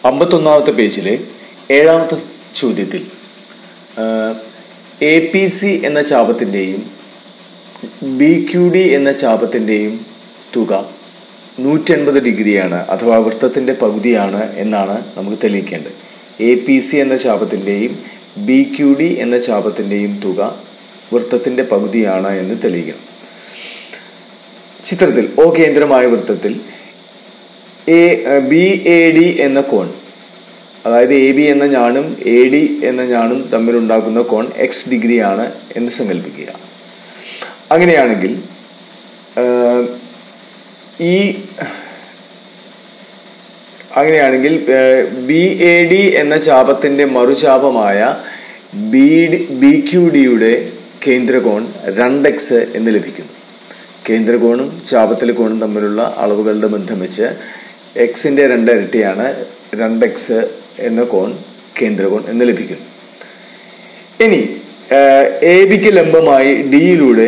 അമ്പത്തൊന്നാമത്തെ പേജിലെ ഏഴാമത്തെ ചോദ്യത്തിൽ എ പി സി എന്ന ചാപത്തിൻ്റെയും ബി ക്യു ഡി എന്ന ചാപത്തിൻ്റെയും തുക നൂറ്റൻപത് ഡിഗ്രിയാണ് അഥവാ വൃത്തത്തിന്റെ പകുതിയാണ് എന്നാണ് നമുക്ക് തെളിയിക്കേണ്ടത് എ പി സി എന്ന ചാപത്തിൻ്റെയും ബി ക്യു ഡി എന്ന ചാപത്തിൻ്റെയും തുക വൃത്തത്തിന്റെ പകുതിയാണ് എന്ന് തെളിയിക്കണം ചിത്രത്തിൽ ഓ കേന്ദ്രമായ വൃത്തത്തിൽ എ ബി എ ഡി എന്ന കോൺ അതായത് എ ബി എന്ന ഞാണും എ ഡി എന്ന ഞാണും തമ്മിലുണ്ടാക്കുന്ന കോൺ എക്സ് ഡിഗ്രി ആണ് എന്ന് സങ്കല്പിക്കുക അങ്ങനെയാണെങ്കിൽ ഈ അങ്ങനെയാണെങ്കിൽ ബി എ ഡി എന്ന ചാപത്തിന്റെ മറുചാപമായ ബി ഡി ബി ക്യു ഡിയുടെ കേന്ദ്രകോൺ രണ്ട് എക്സ് എന്ന് ലഭിക്കുന്നു കേന്ദ്രകോണും ചാപത്തിലെ കോണും തമ്മിലുള്ള അളവുകളുടെ ബന്ധം വെച്ച് എക്സിന്റെ രണ്ട് ഇരട്ടിയാണ് രണ്ട് എക്സ് എന്ന കോൺ കേന്ദ്രകോൺ എന്ന് ലഭിക്കുന്നു ഇനി എ ബിക്ക് ലംബമായി ഡിയിലൂടെ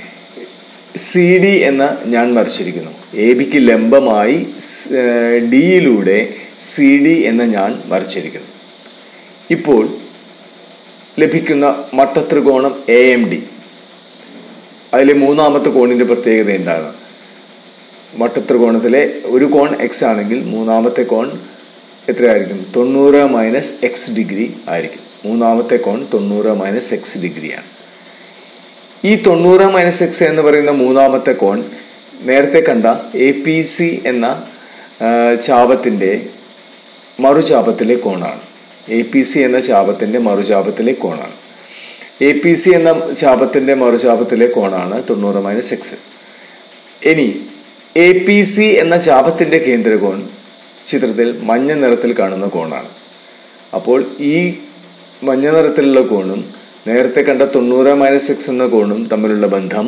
സി ഡി എന്ന ഞാൻ വരച്ചിരിക്കുന്നു എ ബിക്ക് ലംബമായി ഡിയിലൂടെ സി ഡി എന്ന ഞാൻ വരച്ചിരിക്കുന്നു ഇപ്പോൾ ലഭിക്കുന്ന മട്ടത്രികോണം എ എം ഡി അതിലെ മൂന്നാമത്തെ കോണിന്റെ പ്രത്യേകത എന്താണ് മട്ടത്രികോണത്തിലെ ഒരു കോൺ എക്സ് ആണെങ്കിൽ മൂന്നാമത്തെ കോൺ എത്രയായിരിക്കും തൊണ്ണൂറ് മൈനസ് എക്സ് ഡിഗ്രി ആയിരിക്കും മൂന്നാമത്തെ കോൺ തൊണ്ണൂറ് മൈനസ് എക്സ് ഡിഗ്രിയാണ് ഈ തൊണ്ണൂറ് മൈനസ് എക്സ് എന്ന് പറയുന്ന മൂന്നാമത്തെ കോൺ നേരത്തെ കണ്ട എ പി സി എന്ന ചാപത്തിന്റെ മറുചാപത്തിലെ കോണാണ് എ പി സി എന്ന ചാപത്തിന്റെ മറുചാപത്തിലെ കോണാണ് എ പി സി എന്ന ചാപത്തിന്റെ മറുചാപത്തിലെ കോണാണ് തൊണ്ണൂറ് മൈനസ് എക്സ് ഇനി എ പി സി എന്ന ചാപത്തിന്റെ കേന്ദ്രകോൺ ചിത്രത്തിൽ മഞ്ഞ നിറത്തിൽ കാണുന്ന കോണാണ് അപ്പോൾ ഈ മഞ്ഞ നിറത്തിലുള്ള കോണും നേരത്തെ കണ്ട തൊണ്ണൂറ് മൈനസ് എക്സ് എന്ന കോണും തമ്മിലുള്ള ബന്ധം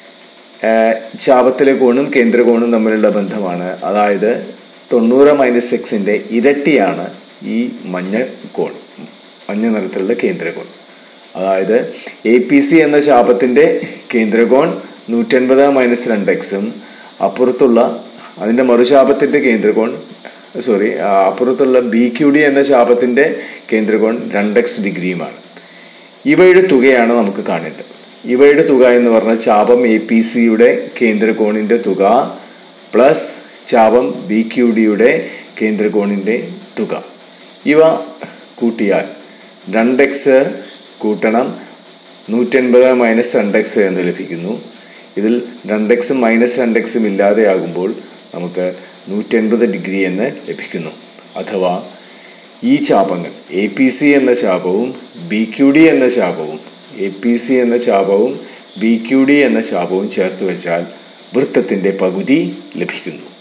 ചാപത്തിലെ കോണും കേന്ദ്രകോണും തമ്മിലുള്ള ബന്ധമാണ് അതായത് തൊണ്ണൂറ് മൈനസ് എക്സിന്റെ ഇരട്ടിയാണ് ഈ മഞ്ഞ കോൺ മഞ്ഞ നിറത്തിലുള്ള കേന്ദ്രകോൺ അതായത് എ പി സി എന്ന ചാപത്തിന്റെ കേന്ദ്രകോൺ നൂറ്റൻപത് മൈനസ് രണ്ട് എക്സും അപ്പുറത്തുള്ള അതിന്റെ മറുചാപത്തിന്റെ കേന്ദ്രകോൺ സോറി അപ്പുറത്തുള്ള ബി ക്യു ഡി എന്ന ചാപത്തിന്റെ കേന്ദ്രകോൺ രണ്ട് എക്സ് ഡിഗ്രിയുമാണ് ഇവയുടെ തുകയാണ് നമുക്ക് കാണേണ്ടത് ഇവയുടെ തുക എന്ന് പറഞ്ഞാൽ ചാപം എ പി സിയുടെ കേന്ദ്രകോണിന്റെ തുക പ്ലസ് ചാപം ബി ക്യു ഡിയുടെ കേന്ദ്രകോണിന്റെ തുക ഇവ കൂട്ടിയാൽ രണ്ട് എക്സ് കൂട്ടണം നൂറ്റൻപത് മൈനസ് രണ്ട് എക്സ് എന്ന് ലഭിക്കുന്നു ഇതിൽ രണ്ട് എക്സും മൈനസ് രണ്ട് എക്സും ഇല്ലാതെയാകുമ്പോൾ നമുക്ക് നൂറ്റൻപത് ഡിഗ്രി എന്ന് ലഭിക്കുന്നു അഥവാ ഈ ചാപങ്ങൾ എ പി സി എന്ന ചാപവും ബി ക്യു ഡി എന്ന ചാപവും എ പി സി എന്ന ചാപവും ബി ക്യു ഡി എന്ന ചാപവും ചേർത്ത് വെച്ചാൽ വൃത്തത്തിന്റെ പകുതി ലഭിക്കുന്നു